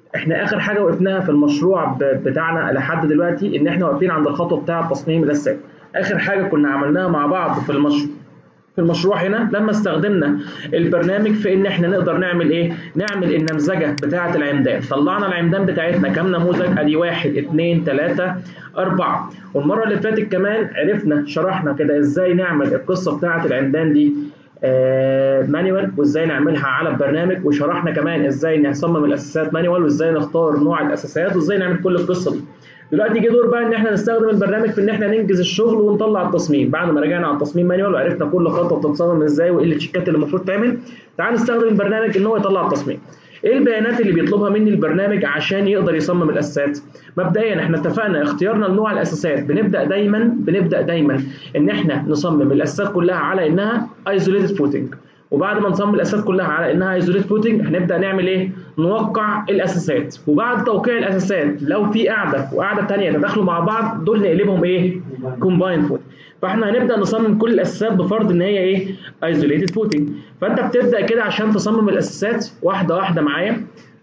احنا اخر حاجه وقفناها في المشروع ب- بتاعنا لحد دلوقتي ان احنا واقفين عند الخطوه بتاعه تصميم الاسات اخر حاجه كنا عملناها مع بعض في المشروع في المشروع هنا لما استخدمنا البرنامج في ان احنا نقدر نعمل ايه؟ نعمل النمذجه بتاعه العمدان، طلعنا العمدان بتاعتنا كام نموذج؟ ادي واحد اثنين ثلاثه اربعه، والمره اللي فاتت كمان عرفنا شرحنا كده ازاي نعمل القصه بتاعه العمدان دي آه مانيوال وازاي نعملها على البرنامج وشرحنا كمان ازاي نصمم الاساسات مانيوال وازاي نختار نوع الاساسات وازاي نعمل كل القصه دي. دلوقتي جه دور بقى ان احنا نستخدم البرنامج في ان احنا ننجز الشغل ونطلع التصميم بعد ما رجعنا على التصميم مانيوال وعرفنا كل خطوه بتتصمم ازاي وايه التشيكات اللي المفروض تعمل تعال نستخدم البرنامج ان هو يطلع التصميم ايه البيانات اللي بيطلبها مني البرنامج عشان يقدر يصمم الاساسات مبدئيا احنا اتفقنا اختيارنا لنوع الاساسات بنبدا دايما بنبدا دايما ان احنا نصمم الاساسات كلها على انها ايزوليتد فوتنج وبعد ما نصمم الاساسات كلها على انها ايزوليت فوتنج هنبدا نعمل ايه؟ نوقع الاساسات وبعد توقيع الاساسات لو في قاعده وقاعده ثانيه تداخلوا مع بعض دول نقلبهم ايه؟ كومباين فوت فاحنا هنبدا نصمم كل الاساسات بفرض ان هي ايه؟ ايزوليتد فوتنج فانت بتبدا كده عشان تصمم الاساسات واحده واحده معايا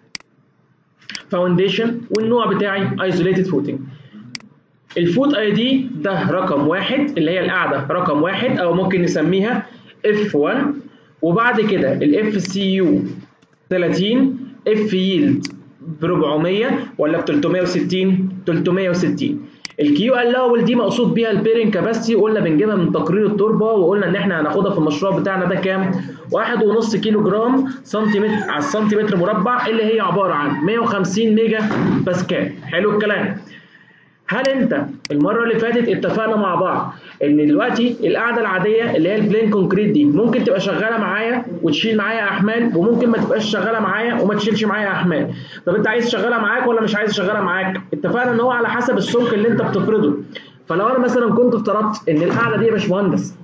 فاونديشن والنوع بتاعي ايزوليتد فوتنج الفوت اي دي ده رقم واحد اللي هي القاعده رقم واحد او ممكن نسميها F1 وبعد كده الاف سي يو 30 اف ييلد ب 400 ولا ب 360 360 الكيو الاول دي مقصود بيها البيرنج كاباسيتي قلنا بنجيبها من تقرير التربه وقلنا ان احنا هناخدها في المشروع بتاعنا ده كام؟ 1.5 كيلو جرام سنتيمتر على السنتيمتر مربع اللي هي عباره عن 150 ميجا باسكال حلو الكلام هل انت المره اللي فاتت اتفقنا مع بعض ان دلوقتي القاعده العاديه اللي هي البلين كونكريت دي ممكن تبقى شغاله معايا وتشيل معايا احمال وممكن ما تبقاش شغاله معايا وما تشيلش معايا احمال طب انت عايز تشغلها معاك ولا مش عايز تشغلها معاك اتفقنا ان هو على حسب السمك اللي انت بتفرضه فلو انا مثلا كنت افترضت ان القاعده دي يا باشمهندس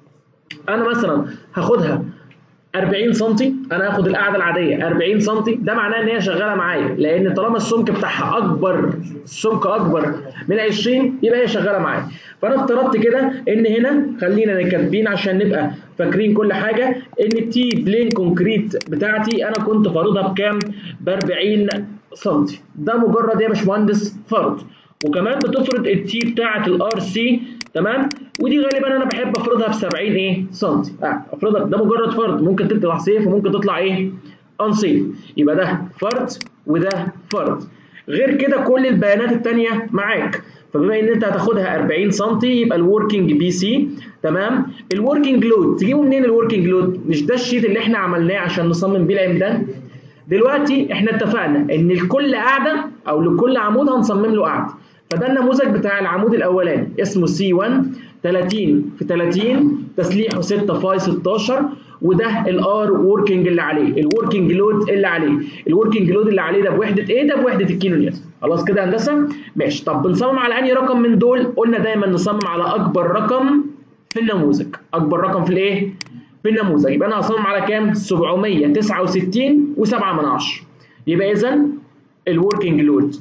انا مثلا هاخدها 40 سم انا هاخد القاعده العاديه 40 سم ده معناه ان هي شغاله معايا لان طالما السمك بتاعها اكبر السمك اكبر من 20 يبقى هي شغاله معايا فانا افترضت كده ان هنا خلينا كاتبين عشان نبقى فاكرين كل حاجه ان التي بلين كونكريت بتاعتي انا كنت فارضها بكام ب 40 سم ده مجرد يا باشمهندس فرض وكمان بتفرض التي بتاعه الار سي تمام ودي غالبا انا بحب افرضها ب 70 ايه سم اه افرضها ده مجرد فرض ممكن تطلع سيف وممكن تطلع ايه ان سيف يبقى ده فرض وده فرض غير كده كل البيانات الثانيه معاك فبما ان انت هتاخدها 40 سم يبقى الوركينج بي سي تمام الوركينج لود تجيبه منين الوركينج لود مش ده الشيت اللي احنا عملناه عشان نصمم بيه العمدان دلوقتي احنا اتفقنا ان لكل قاعده او لكل عمود هنصمم له قاعده فده النموذج بتاع العمود الاولاني اسمه سي 1 30 في 30 تسليحه 6 فاي 16 وده الار وركينج اللي عليه الوركينج لود اللي عليه الوركينج لود اللي عليه ده بوحده ايه ده بوحده الكيلو نيوتن خلاص كده هندسه ماشي طب بنصمم على انهي رقم من دول قلنا دايما نصمم على اكبر رقم في النموذج اكبر رقم في الايه في النموذج يبقى انا هصمم على كام 769 و7 من 10 يبقى اذا الوركينج لود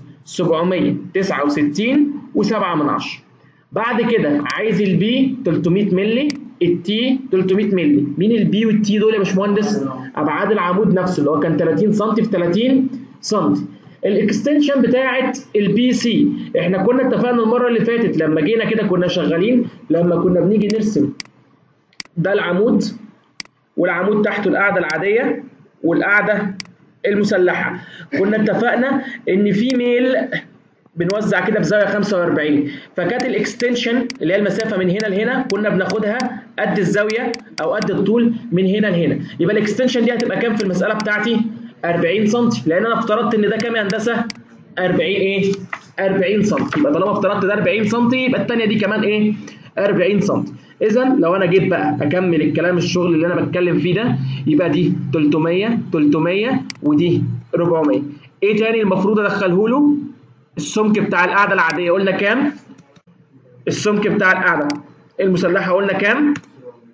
769 و7 من 10 بعد كده عايز البي 300 مللي التي 300 مللي مين البي والتي دول يا باشمهندس ابعاد العمود نفسه اللي هو كان 30 سم في 30 سم الاكستنشن بتاعه البي سي احنا كنا اتفقنا المره اللي فاتت لما جينا كده كنا شغالين لما كنا بنيجي نرسم ده العمود والعمود تحته القاعده العاديه والقاعده المسلحه كنا اتفقنا ان في ميل بنوزع كده بزاويه 45 فكانت الاكستنشن اللي هي المسافه من هنا لهنا كنا بناخدها قد الزاويه او قد الطول من هنا لهنا يبقى الاكستنشن دي هتبقى كام في المساله بتاعتي 40 سم لان انا افترضت ان ده كام يا هندسه 40 ايه 40 سم يبقى طالما افترضت ده 40 سم يبقى الثانيه دي كمان ايه 40 سم اذا لو انا جيت بقى اكمل الكلام الشغل اللي انا بتكلم فيه ده يبقى دي 300 300 ودي 400 ايه تاني المفروض ادخله له السمك بتاع القاعده العاديه قلنا كام السمك بتاع القاعده المسلحه قلنا كام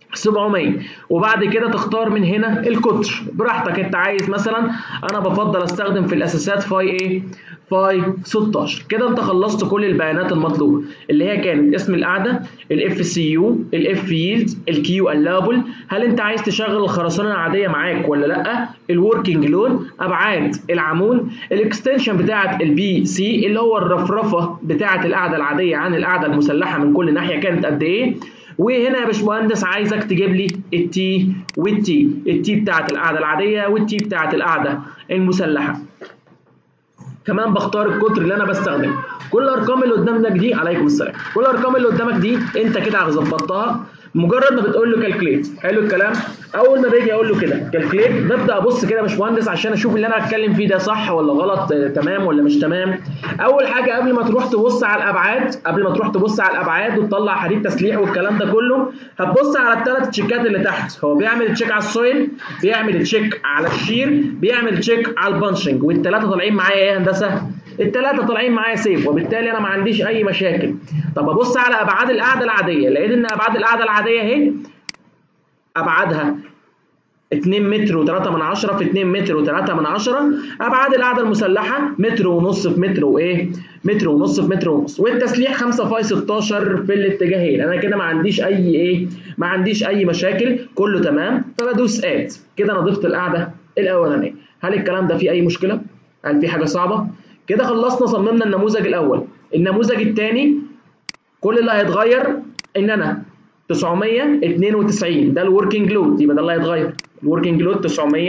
700 وبعد كده تختار من هنا القطر براحتك انت عايز مثلا انا بفضل استخدم في الاساسات فاي ايه فاي 16 كده انت خلصت كل البيانات المطلوبه اللي هي كانت اسم القاعده الاف سي يو الاف ييلد الكيو اللابل هل انت عايز تشغل الخرسانه العاديه معاك ولا لا الوركينج لود ابعاد العمود الاكستنشن بتاعه البي سي اللي هو الرفرفه بتاعه القاعده العاديه عن القاعده المسلحه من كل ناحيه كانت قد ايه وهنا يا باشمهندس عايزك تجيب لي التي والتي التي بتاعت القاعده العاديه والتي بتاعت القاعده المسلحه كمان بختار القطر اللي انا بستخدمه كل الارقام اللي قدامك دي عليكم السلام كل الارقام اللي قدامك دي انت كده ظبطتها مجرد ما بتقول له كالكليت حلو الكلام اول ما باجي اقول له كده كالكليت ببدا ابص كده يا باشمهندس عشان اشوف اللي انا هتكلم فيه ده صح ولا غلط آه، تمام ولا مش تمام اول حاجه قبل ما تروح تبص على الابعاد قبل ما تروح تبص على الابعاد وتطلع حديد تسليح والكلام ده كله هتبص على الثلاث تشيكات اللي تحت هو بيعمل تشيك على السويل بيعمل تشيك على الشير بيعمل تشيك على البانشنج والثلاثه طالعين معايا ايه يا هندسه الثلاثه طالعين معايا سيف وبالتالي انا ما عنديش اي مشاكل طب ابص على ابعاد القاعده العاديه لقيت ان ابعاد القاعده العاديه اهي ابعادها 2 متر و3 من عشرة في 2 متر و3 من عشرة ابعاد القاعده المسلحه متر ونص في متر وايه متر ونص في متر ونص والتسليح 5 فاي 16 في الاتجاهين انا كده ما عنديش اي ايه ما عنديش اي مشاكل كله تمام فبدوس اد كده انا ضفت القاعده الاولانيه هل الكلام ده فيه اي مشكله هل في حاجه صعبه كده خلصنا صممنا النموذج الاول النموذج الثاني كل اللي هيتغير ان انا 992 ده الوركينج لود يبقى ده اللي هيتغير الوركينج لود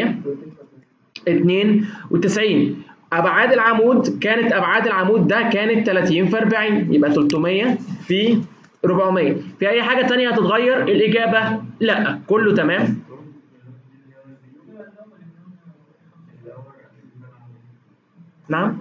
992 ابعاد العمود كانت ابعاد العمود ده كانت 30 في 40 يبقى 300 في 400 في اي حاجه ثانيه هتتغير الاجابه لا كله تمام نعم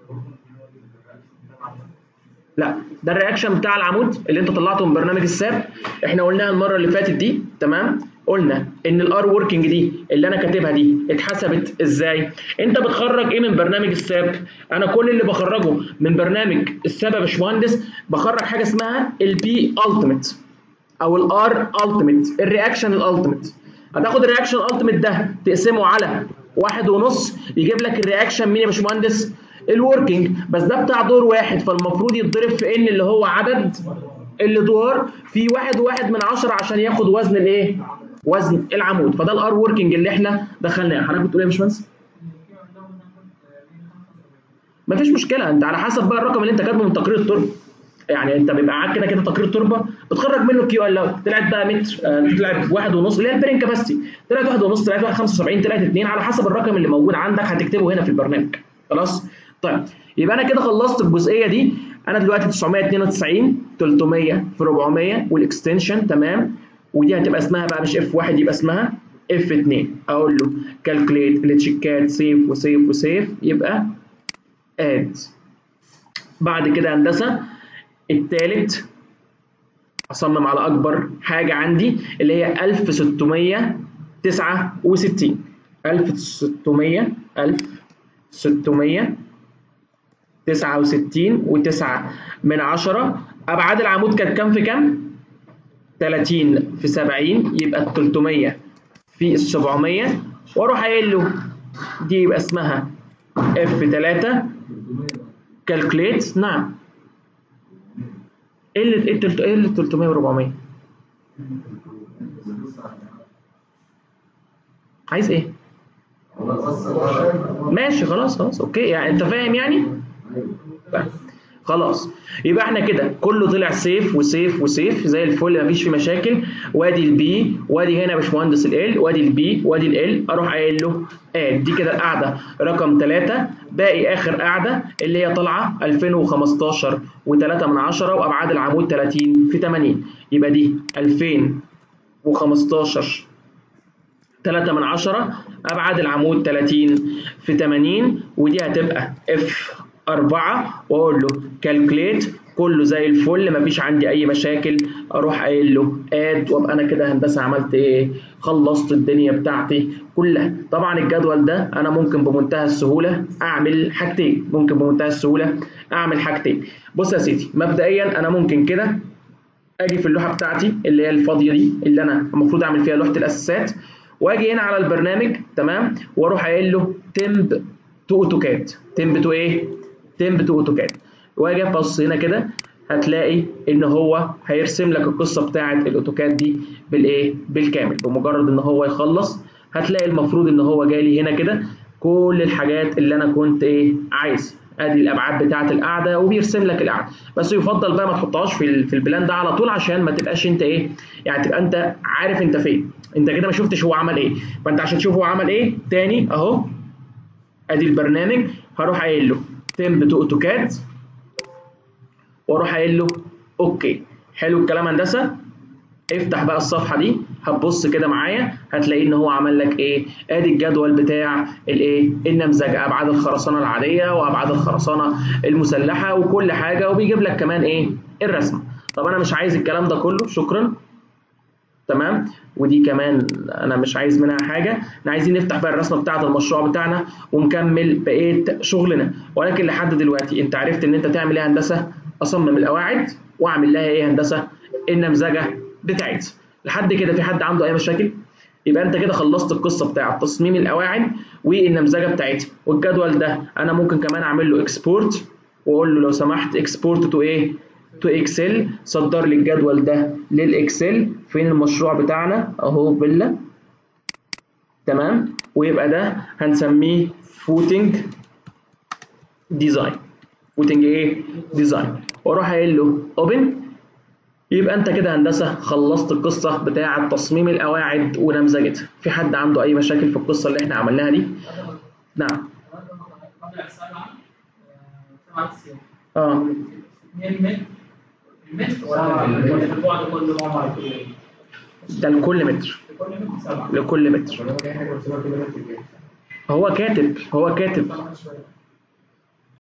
لا ده الرياكشن بتاع العمود اللي انت طلعته من برنامج الساب احنا قلناها المره اللي فاتت دي تمام قلنا ان الار وركينج دي اللي انا كاتبها دي اتحسبت ازاي انت بتخرج ايه من برنامج الساب انا كل اللي بخرجه من برنامج الساب يا باشمهندس بخرج حاجه اسمها البي التيميت او الار التيميت الرياكشن الالتيميت هتاخد الرياكشن الالتيميت ده تقسمه على واحد ونص يجيب لك الرياكشن مين يا باشمهندس الوركينج بس ده بتاع دور واحد فالمفروض يتضرب في ان اللي هو عدد الادوار في واحد واحد من عشرة عشان ياخد وزن الايه؟ وزن العمود فده الار وركينج اللي احنا دخلناه حضرتك بتقول ايه يا باشمهندس؟ مفيش مشكله انت على حسب بقى الرقم اللي انت كاتبه من تقرير التربه يعني انت بيبقى معاك كده كده تقرير تربه بتخرج منه كيو ال اوت طلعت بقى متر آه، طلعت واحد ونص اللي هي البرين كاباسيتي طلعت واحد ونص طلعت واحد 75 طلعت 2 على حسب الرقم اللي موجود عندك هتكتبه هنا في البرنامج خلاص طيب يبقى انا كده خلصت الجزئيه دي انا دلوقتي 992 300 في 400 والاكستنشن تمام ودي هتبقى اسمها بقى مش اف 1 يبقى اسمها اف 2 اقول له كالكوليت التشيكات سيف وسيف وسيف يبقى اد بعد كده هندسه الثالث اصمم على اكبر حاجه عندي اللي هي 1669 1600 1600 69 و9 من 10 ابعاد العمود كانت كام في كام 30 في 70 يبقى 300 في 700 واروح قايل له دي يبقى اسمها اف 3 كالكوليت نعم ايه اللي ايه التلت- إيه اللي 300 و400 عايز ايه ماشي خلاص خلاص اوكي يعني انت فاهم يعني طيب. خلاص يبقى احنا كده كله طلع سيف وسيف وسيف زي الفل مفيش فيه مشاكل وادي البي وادي هنا يا باشمهندس ال وادي البي وادي ال اروح قايل له اد دي كده القاعده رقم 3 باقي اخر قاعده اللي هي طالعه 2015 و3 من 10 وابعاد العمود 30 في 80 يبقى دي 2015 3 من 10 ابعاد العمود 30 في 80 ودي هتبقى اف 4 واقول له كالكوليت كله زي الفل مفيش عندي اي مشاكل اروح قايل له اد وابقى انا كده هندسه عملت ايه خلصت الدنيا بتاعتي كلها طبعا الجدول ده انا ممكن بمنتهى السهوله اعمل حاجتين ممكن بمنتهى السهوله اعمل حاجتين بص يا سيدي مبدئيا انا ممكن كده اجي في اللوحه بتاعتي اللي هي الفاضيه دي اللي انا المفروض اعمل فيها لوحه الاساسات واجي هنا على البرنامج تمام واروح قايل له تمب تو اوتوكاد تمب تو ايه تمب تو اوتوكاد واجي ابص هنا كده هتلاقي ان هو هيرسم لك القصه بتاعه الاوتوكاد دي بالايه بالكامل بمجرد ان هو يخلص هتلاقي المفروض ان هو جالي هنا كده كل الحاجات اللي انا كنت ايه عايز ادي الابعاد بتاعه القاعده وبيرسم لك القاعده بس يفضل بقى ما تحطهاش في في البلان ده على طول عشان ما تبقاش انت ايه يعني تبقى انت عارف انت فين انت كده ما شفتش هو عمل ايه فانت عشان تشوف هو عمل ايه تاني اهو ادي البرنامج هروح قايل له تمب تو اوتوكاد واروح قايل له اوكي حلو الكلام هندسه افتح بقى الصفحه دي هتبص كده معايا هتلاقي ان هو عمل لك ايه ادي الجدول بتاع الايه النمذجه ابعاد الخرسانه العاديه وابعاد الخرسانه المسلحه وكل حاجه وبيجيب لك كمان ايه الرسمه طب انا مش عايز الكلام ده كله شكرا تمام ودي كمان انا مش عايز منها حاجه احنا عايزين نفتح بقى الرسمه بتاعه المشروع بتاعنا ونكمل بقيه شغلنا ولكن لحد دلوقتي انت عرفت ان انت تعمل ايه هندسه اصمم القواعد واعمل لها ايه هندسه النمذجه بتاعتها لحد كده في حد عنده اي مشاكل يبقى انت كده خلصت القصه بتاعه تصميم القواعد والنمذجه بتاعتها والجدول ده انا ممكن كمان اعمل له اكسبورت واقول له لو سمحت اكسبورت تو ايه تو اكسل صدر لي الجدول ده للاكسل فين المشروع بتاعنا اهو فيلا تمام ويبقى ده هنسميه فوتنج ديزاين فوتنج ايه ديزاين واروح قايل له اوبن يبقى انت كده هندسه خلصت القصه بتاعه تصميم القواعد ونمذجتها في حد عنده اي مشاكل في القصه اللي احنا عملناها دي نعم اه ده لكل متر لكل متر هو كاتب هو كاتب